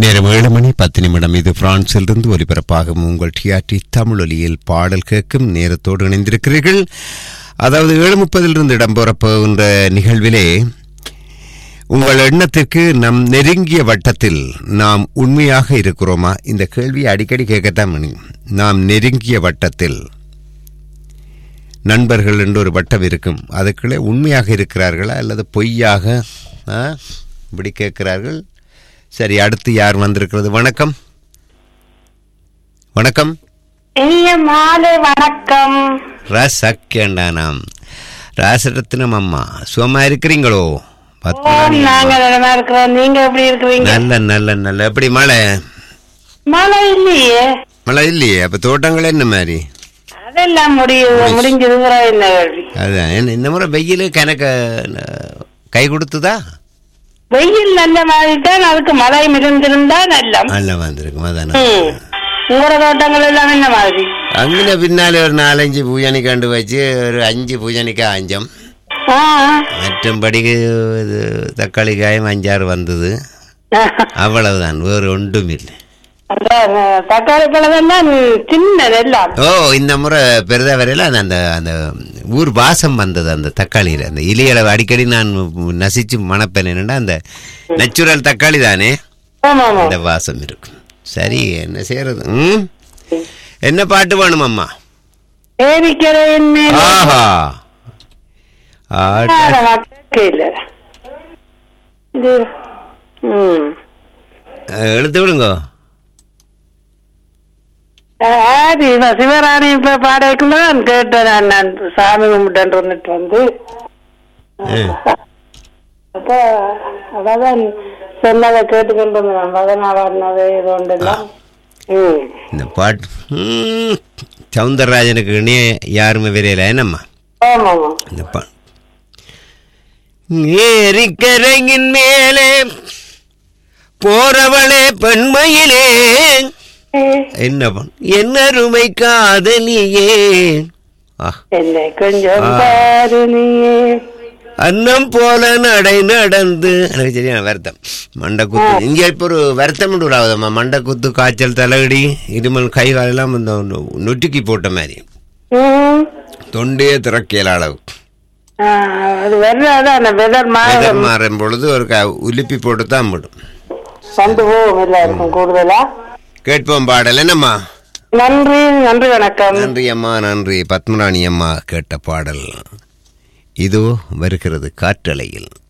நேரம் ஏழு மணி பத்து நிமிடம் இது பிரான்சிலிருந்து ஒலிபரப்பாகும் உங்கள் டிஆர்டி தமிழொலியில் பாடல் கேட்கும் நேரத்தோடு இணைந்திருக்கிறீர்கள் அதாவது ஏழு முப்பதிலிருந்து இடம்பெறப் போகின்ற நிகழ்விலே உங்கள் எண்ணத்திற்கு நம் நெருங்கிய வட்டத்தில் நாம் உண்மையாக இருக்கிறோமா இந்த கேள்வியை அடிக்கடி கேட்கத்தான் வேணும். நாம் நெருங்கிய வட்டத்தில் நண்பர்கள் என்று ஒரு வட்டம் இருக்கும் அதுக்குள்ளே உண்மையாக இருக்கிறார்களா அல்லது பொய்யாக ஆ? இப்படி கேட்கிறார்கள் சரி அடுத்து யார் வந்திருக்கிறது வணக்கம் வணக்கம் இனிய மாலை வணக்கம் ரசக்கேண்டானாம் ராசரத்னம் அம்மா சுகமா இருக்கிறீங்களோ ஓ, பத்மநாணி நாங்க அம்மா. நல்லா இருக்கிறோம் நீங்க எப்படி இருக்கிறீங்க நல்ல நல்ல நல்ல எப்படி மழை மழை இல்லையே மழை இல்லையே அப்ப தோட்டங்கள் என்ன மாதிரி அதெல்லாம் முடியுது முடிஞ்சிருக்கிற என்ன கேள்வி அதான் என்ன இந்த முறை வெயில் கணக்க கை கொடுத்துதா வெயில் நல்ல மாதிரி தான் அதுக்கு மழை மிகுந்திருந்தா நல்ல நல்ல வந்திருக்கும் அதான் ம். உங்களோட தோட்டங்கள் எல்லாம் என்ன மாதிரி அங்கே பின்னாலே ஒரு நாலஞ்சு பூஜனை கண்டு வச்சு ஒரு அஞ்சு பூஜனைக்கு அஞ்சம் ஆ. மற்றும்படி இது தக்காளி காயம் அஞ்சாறு வந்தது அவ்வளவுதான் வேறு ஒன்றும் இல்லை அந்த தக்காளி பழம் சின்ன எல்லாம் ஓ இந்த முறை பெரிதா வரையில அந்த அந்த அந்த ஊர் வாசம் வந்தது அந்த தக்காளியில் அந்த இலையில அடிக்கடி நான் நசிச்சு மணப்பேன் என்னன்னா அந்த நேச்சுரல் தக்காளி தானே ஆமா ஆமா அந்த வாசம் இருக்கும் சரி என்ன செய்யறது ம் என்ன பாட்டு வேணும் அம்மா ஏரிக்கரையின் மேல் ஆஹா ஆட கேட்கல இது ம் எழுத்து விடுங்க ஆதி இவன் சிவராணி இப்ப பாடக்குள்ள நான் கேட்டேன் நான் நான் சாமி கும்பிட்டு வந்துட்டு வந்து ம். அப்ப அதான் சொன்னதை கேட்டுக்கொண்டு வந்தேன் பதினாலாவது இது ஒன்றெல்லாம் ம் இந்த பாட்டு ம், சவுந்தரராஜனுக்கு இணைய யாருமே விரையில என்னம்மா ஆமா ஆமா இந்த பா ஏரிக்கரையின் மேலே போறவளே பெண்மையிலே என்ன பண் என்ன அருமை காதலியே ஆ என்னை கொஞ்சம் ஆ. பாரு நீயே அன்னம் போல நடை நடந்து எனக்கு சரியான வருத்தம் மண்டை குத்து இங்கே இப்போ ஒரு வருத்தம் ஒரு ஆகுதம்மா மண்டை குத்து காய்ச்சல் தலையடி இருமல் கை காலெல்லாம் இந்த நொ- நொட்டுக்கி போட்ட மாதிரி ம் தொண்டையே திறக்கையில அளவு ஆ, அது வெறும் அந்த வெதர் மாதம் வெதர் மாறும் பொழுது ஒரு க- உலுப்பி போட்டு தான் போடும் வந்து போகும் எல்லாருக்கும் கூடுதலா கேட்போம் பாடல் என்னம்மா நன்றி நன்றி வணக்கம் நன்றி அம்மா நன்றி பத்மராணி அம்மா கேட்ட பாடல் இதோ வருகிறது காற்றலையில்